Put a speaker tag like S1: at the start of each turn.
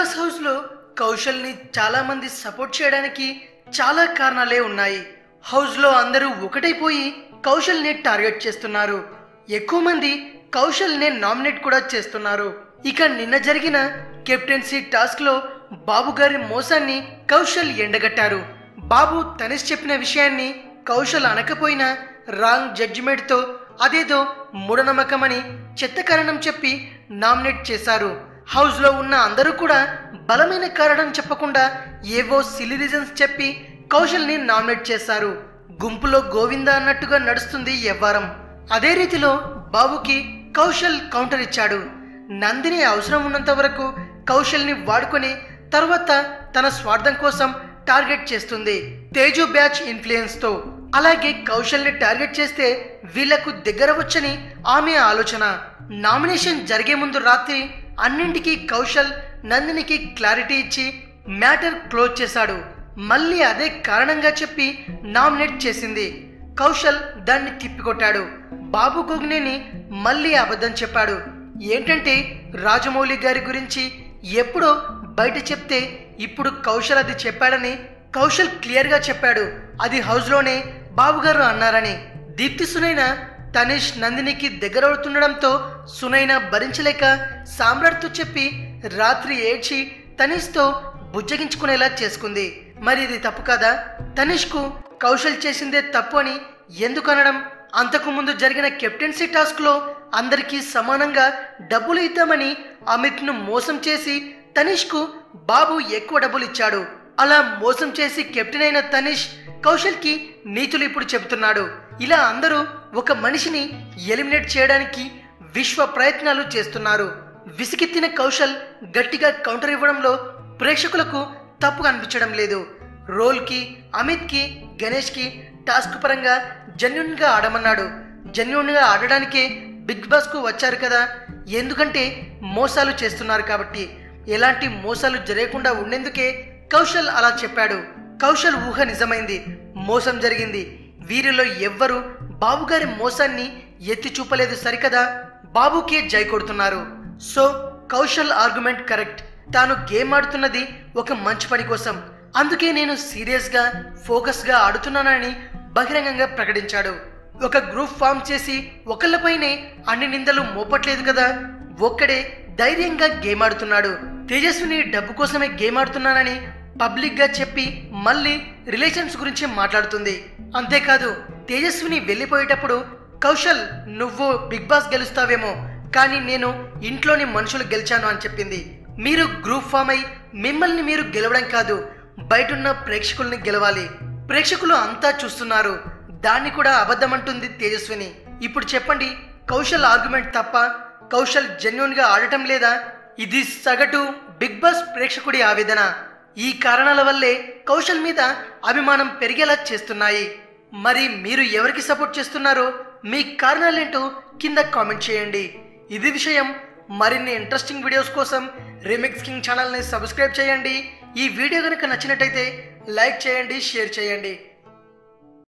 S1: boss house లో కౌశల్ ని చాలా మంది సపోర్ట్ చేయడానికి చాలా కారణాలే ఉన్నాయి హౌస్ లో అందరూ ఒకటైపోయి కౌశల్ ని టార్గెట్ చేస్తున్నారు ఎక్కువ మంది కౌశల్ ని నామినేట్ కూడా చేస్తున్నారు ఇక నిన్న జరిగిన కెప్టెన్సీ టాస్క్ లో బాబు గారి మోసాన్ని కౌశల్ ఎండగట్టారు బాబు తనిష్ చెప్పిన విషయాన్ని కౌశల్ అనకపోయినా రాంగ్ జడ్జిమెంట్ తో అదేదో మూఢనమ్మకమని చెత్త కారణం చెప్పి నామినేట్ చేశారు హౌస్ లో ఉన్న అందరూ కూడా బలమైన కారణం చెప్పకుండా ఏవో సిలి రీజన్స్ చెప్పి కౌశల్ ని నామినేట్ చేశారు గుంపులో గోవింద అన్నట్టుగా నడుస్తుంది వ్యవహారం అదే రీతిలో బాబుకి కౌశల్ కౌంటర్ ఇచ్చాడు నందిని అవసరం ఉన్నంత వరకు కౌశల్ ని వాడుకొని తర్వాత తన స్వార్థం కోసం టార్గెట్ చేస్తుంది తేజు బ్యాచ్ ఇన్ఫ్లుయెన్స్ తో అలాగే కౌశల్ ని టార్గెట్ చేస్తే వీళ్లకు దగ్గర వచ్చని ఆమె ఆలోచన నామినేషన్ జరిగే ముందు రాత్రి అన్నింటికీ కౌశల్ నందినికి క్లారిటీ ఇచ్చి మ్యాటర్ క్లోజ్ చేశాడు మళ్ళీ అదే కారణంగా చెప్పి నామినేట్ చేసింది కౌశల్ దాన్ని తిప్పికొట్టాడు బాబు గోగ్నేని మళ్ళీ అబద్ధం చెప్పాడు ఏంటంటే రాజమౌళి గారి గురించి ఎప్పుడో బయట చెప్తే ఇప్పుడు కౌశల్ అది చెప్పాడని కౌశల్ క్లియర్ గా చెప్పాడు అది హౌస్ లోనే బాబు గారు అన్నారని దీప్తి సునైన తనిష్ నందినికి దగ్గరవుతుండడంతో సునైన భరించలేక సామ్రాట్తో చెప్పి రాత్రి ఏడ్చి తనిష్తో బుజ్జగించుకునేలా చేసుకుంది మరి ఇది తప్పు కదా తనిష్కు కౌశల్ చేసిందే తప్పు అని ఎందుకు అనడం అంతకు ముందు జరిగిన కెప్టెన్సీ టాస్క్ లో అందరికీ సమానంగా డబ్బులు ఇద్దామని అమిత్ ను మోసం చేసి తనిష్ కు బాబు ఎక్కువ డబ్బులు ఇచ్చాడు అలా మోసం చేసి కెప్టెన్ అయిన తనిష్ కౌశల్ కి నీతులు ఇప్పుడు చెబుతున్నాడు ఇలా అందరూ ఒక మనిషిని ఎలిమినేట్ చేయడానికి విశ్వ ప్రయత్నాలు చేస్తున్నారు విసిగెత్తిన కౌశల్ గట్టిగా కౌంటర్ ఇవ్వడంలో ప్రేక్షకులకు తప్పుగా అనిపించడం లేదు రోల్ కి అమిత్ కి గణేష్ కి టాస్క్ పరంగా జెన్యున్ గా ఆడమన్నాడు జెన్యున్ గా ఆడడానికే బిగ్ బాస్ కు వచ్చారు కదా ఎందుకంటే మోసాలు చేస్తున్నారు కాబట్టి ఎలాంటి మోసాలు జరగకుండా ఉండేందుకే కౌశల్ అలా చెప్పాడు కౌశల్ ఊహ నిజమైంది మోసం జరిగింది వీరిలో ఎవ్వరు బాబుగారి మోసాన్ని ఎత్తి చూపలేదు సరికదా బాబుకే జై కొడుతున్నారు సో కౌశల్ ఆర్గ్యుమెంట్ కరెక్ట్ తాను గేమ్ ఆడుతున్నది ఒక మంచి పని కోసం అందుకే నేను సీరియస్ గా ఫోకస్ గా ఆడుతున్నానని బహిరంగంగా ప్రకటించాడు ఒక గ్రూప్ ఫామ్ చేసి ఒకళ్ళపైనే అన్ని నిందలు మోపట్లేదు కదా ఒక్కడే ధైర్యంగా గేమ్ ఆడుతున్నాడు తేజస్విని డబ్బు కోసమే గేమ్ ఆడుతున్నానని పబ్లిక్ గా చెప్పి మళ్ళీ రిలేషన్స్ గురించి మాట్లాడుతుంది అంతేకాదు తేజస్విని వెళ్ళిపోయేటప్పుడు కౌశల్ నువ్వు బిగ్ బాస్ గెలుస్తావేమో కానీ నేను ఇంట్లోని మనుషులు గెలిచాను అని చెప్పింది మీరు గ్రూప్ ఫామ్ అయి మిమ్మల్ని మీరు గెలవడం కాదు బయటున్న ప్రేక్షకుల్ని గెలవాలి ప్రేక్షకులు అంతా చూస్తున్నారు దాన్ని కూడా అబద్ధమంటుంది తేజస్విని ఇప్పుడు చెప్పండి కౌశల్ ఆర్గ్యుమెంట్ తప్ప కౌశల్ జెన్యున్ గా ఆడటం లేదా ఇది సగటు బిగ్ బాస్ ప్రేక్షకుడి ఆవేదన ఈ కారణాల వల్లే కౌశల్ మీద అభిమానం పెరిగేలా చేస్తున్నాయి మరి మీరు ఎవరికి సపోర్ట్ చేస్తున్నారో మీ కారణాలేంటో కింద కామెంట్ చేయండి ఇది విషయం మరిన్ని ఇంట్రెస్టింగ్ వీడియోస్ కోసం రిమిక్స్ కింగ్ ఛానల్ని సబ్స్క్రైబ్ చేయండి ఈ వీడియో కనుక నచ్చినట్టయితే లైక్ చేయండి షేర్ చేయండి